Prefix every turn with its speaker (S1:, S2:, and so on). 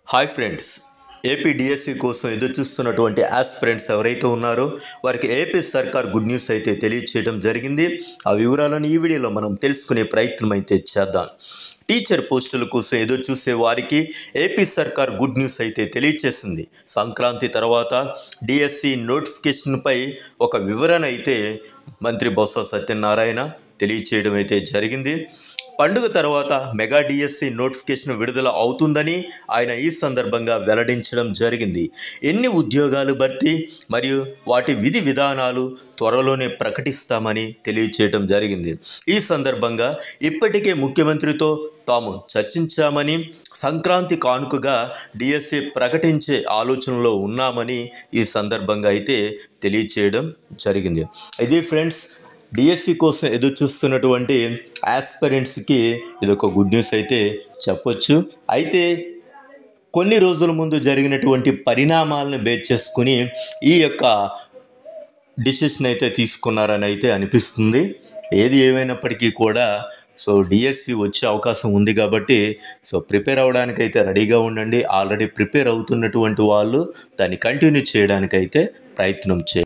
S1: hi friends AP DSC కోసం ఎదురు చూస్తున్నటువంటి ఆస్పిరెంట్స్ ఎవరైతే ఉన్నారో వారికి ఏపీ సర్కార్ గుడ్ న్యూస్ అయితే తెలియచేయడం జరిగింది ఆ వివరాలను ఈ వీడియోలో మనం తెలుసుకునే ప్రయత్నం అయితే చేద్దాం టీచర్ పోస్టుల కోసం ఎదురు చూసే వారికి ఏపీ సర్కార్ గుడ్ న్యూస్ అయితే తెలియచేసింది సంక్రాంతి తర్వాత డిఎస్సి నోటిఫికేషన్పై ఒక వివరణ అయితే మంత్రి బొత్స సత్యనారాయణ తెలియచేయడం అయితే జరిగింది పండుగ తర్వాత మెగా డిఎస్సి నోటిఫికేషన్ విడుదల అవుతుందని ఆయన ఈ సందర్భంగా వెల్లడించడం జరిగింది ఎన్ని ఉద్యోగాలు భర్తీ మరియు వాటి విధి విధానాలు త్వరలోనే ప్రకటిస్తామని తెలియచేయడం జరిగింది ఈ సందర్భంగా ఇప్పటికే ముఖ్యమంత్రితో తాము చర్చించామని సంక్రాంతి కానుకగా డిఎస్సి ప్రకటించే ఆలోచనలో ఉన్నామని ఈ సందర్భంగా అయితే తెలియచేయడం జరిగింది ఇది ఫ్రెండ్స్ డిఎస్సి కోసం ఎదురు చూస్తున్నటువంటి ఆస్పరెంట్స్కి ఇది ఒక గుడ్ న్యూస్ అయితే చెప్పొచ్చు అయితే కొన్ని రోజుల ముందు జరిగినటువంటి పరిణామాలను బేస్ చేసుకుని ఈ యొక్క డిసిషన్ అయితే తీసుకున్నారని అయితే అనిపిస్తుంది ఏది ఏమైనప్పటికీ కూడా సో డిఎస్సి వచ్చే అవకాశం ఉంది కాబట్టి సో ప్రిపేర్ అవ్వడానికి అయితే రెడీగా ఉండండి ఆల్రెడీ ప్రిపేర్ అవుతున్నటువంటి వాళ్ళు దాన్ని కంటిన్యూ చేయడానికైతే ప్రయత్నం చేయండి